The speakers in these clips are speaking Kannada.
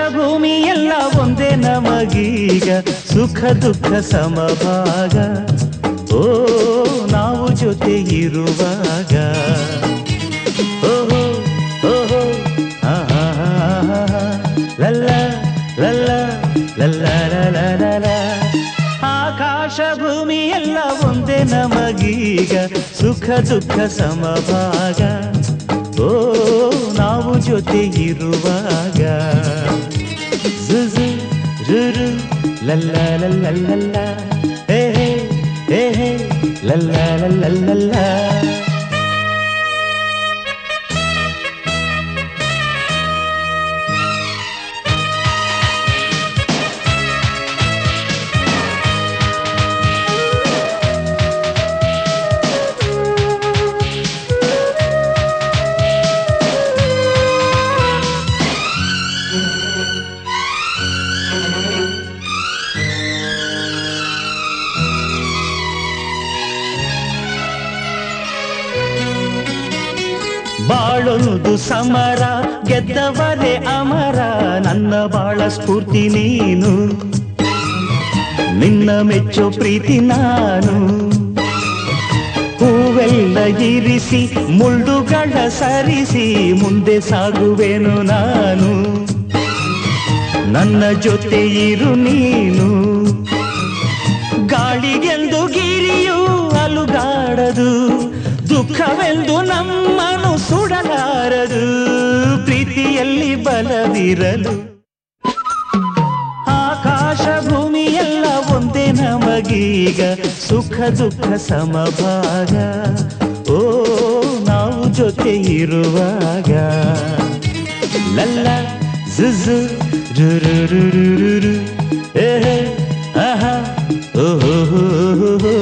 ಭೂಮಿ ಎಲ್ಲ ಒಂದೇ ನಮಗೀಗ ಸುಖ ದುಃಖ ಸಮಭಾಗ ಓ ನಾವು ಜೊತೆ ಇರುವಾಗ ಓಹೋ ಓಹೋ ಆ, ಆ, ಆ, ಆ, ಆ. ಲಲ್ಲ ಲಲ್ಲ ಲಲ್ಲ ಲಲ ಲಲ. ಆಕಾಶ ಭೂಮಿ ಎಲ್ಲ ಒಂದೇ ನಮಗೀಗ ಸುಖ ದುಃಖ ಸಮಭಾಗ ಓ ನಾವು ಜೊತೆ ಇರುವಾಗ ಜುಜು ರುರು ಲಲ್ಲ ಲಲ್ಲ ಲಲ್ಲ ಹೇ ಹೇ ಹೇ ಹೇ ಲಲ್ಲ ಲಲ್ಲ ಲಲ್ಲ ಬಾಳೊಂದು ಸಮರ ಗೆದ್ದವರೇ ಅಮರ ನನ್ನ ಬಾಳ ಸ್ಫೂರ್ತಿ ನೀನು ನಿನ್ನ ಮೆಚ್ಚೋ ಪ್ರೀತಿ ನಾನು ಹೂವೆಲ್ಲ ಇರಿಸಿ ಮುಳ್ಳುಗಳ ಸರಿಸಿ ಮುಂದೆ ಸಾಗುವೆನು ನಾನು ನನ್ನ ಜೊತೆ ಇರು ನೀನು ಗಾಳಿಗೆಂದು ಗಿರಿಯು ಅಲುಗಾಡದು ದುಃಖವೆಂದು ನಮ್ಮನು ಸುಡಲಾರದು ಪ್ರೀತಿಯಲ್ಲಿ ಬಲವಿರಲು ಆಕಾಶ ಭೂಮಿ ಎಲ್ಲ ಒಂದೇ ನಮಗೀಗ ಸುಖ ದುಃಖ ಸಮಭಾಗ ಓ ನಾವು ಜೊತೆ ಇರುವಾಗ ಲಲ್ಲ ಜುಜು ರುರು ರುರು ರುರು ಏಹೇ ಆಹಾ ಓಹೋ ಹೋ ಹೋ ಹೋ.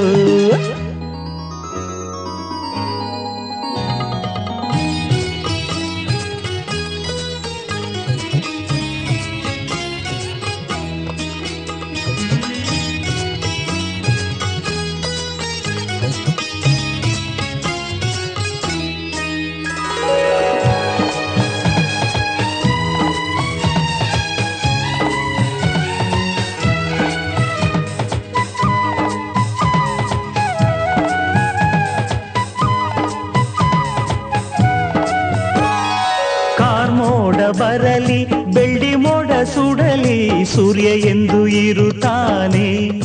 ಕಾರ್ಮೋಡ ಬರಲಿ ಬೆಳ್ಳಿ ಮೋಡ ಸುಡಲಿ ಸೂರ್ಯ ಎಂದು ಇರುತ್ತಾನೆ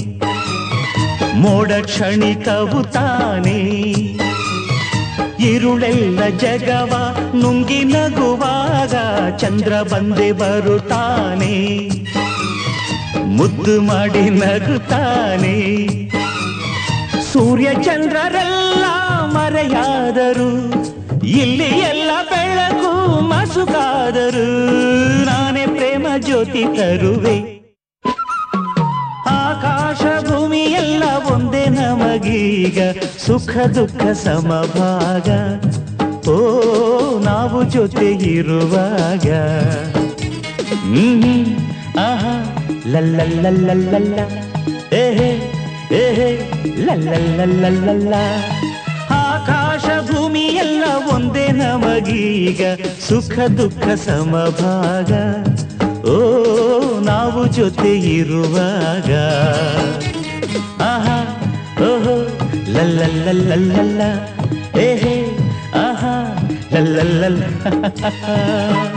ಮೋಡ ಕ್ಷಣಿಕವು ತಾನೆ ಇರುಳೆಲ್ಲ ಜಗವ ನುಂಗಿ ನಗುವಾಗ ಚಂದ್ರ ಬಂದೆ ಬರುತ್ತಾನೆ ಮುದ್ದು ಮಾಡಿ ನಗುತ್ತಾನೆ ಸೂರ್ಯ ಚಂದ್ರರೆಲ್ಲ ಮರೆಯಾದರು ಇಲ್ಲಿ ಎಲ್ಲ ಬೆಳಕು ಮಸುಕಾದರು ನಾನೇ ಪ್ರೇಮ ಜ್ಯೋತಿ ತರುವೆ ಆಕಾಶ ಭೂಮಿ ಎಲ್ಲ ಒಂದೇ ನಮಗೀಗ ಸುಖ ದುಃಖ ಸಮಭಾಗ ಓ ನಾವು ಜೊತೆ ಇರುವಾಗ ಹ್ಮ್ ಆಹಾ ಲಲ್ಲಲ್ಲಲ್ಲಲ್ಲ ಏಹೇ ಏಹೇ ಲಲ್ಲಲ್ಲಲ್ಲಲ್ಲ ಆಕಾಶ ಭೂಮಿ ಎಲ್ಲ ಒಂದೇ ನಮಗೀಗ ಸುಖ ದುಃಖ ಸಮಭಾಗ ಓ ನಾವು ಜೊತೆ ಇರುವಾಗ ಆಹಾ ಓಹೋ ಲಲ್ಲಲ್ಲಲ್ಲಲ್ಲ ಏಹೇ ಆಹಾ ಲಲ್ಲಲ್ಲ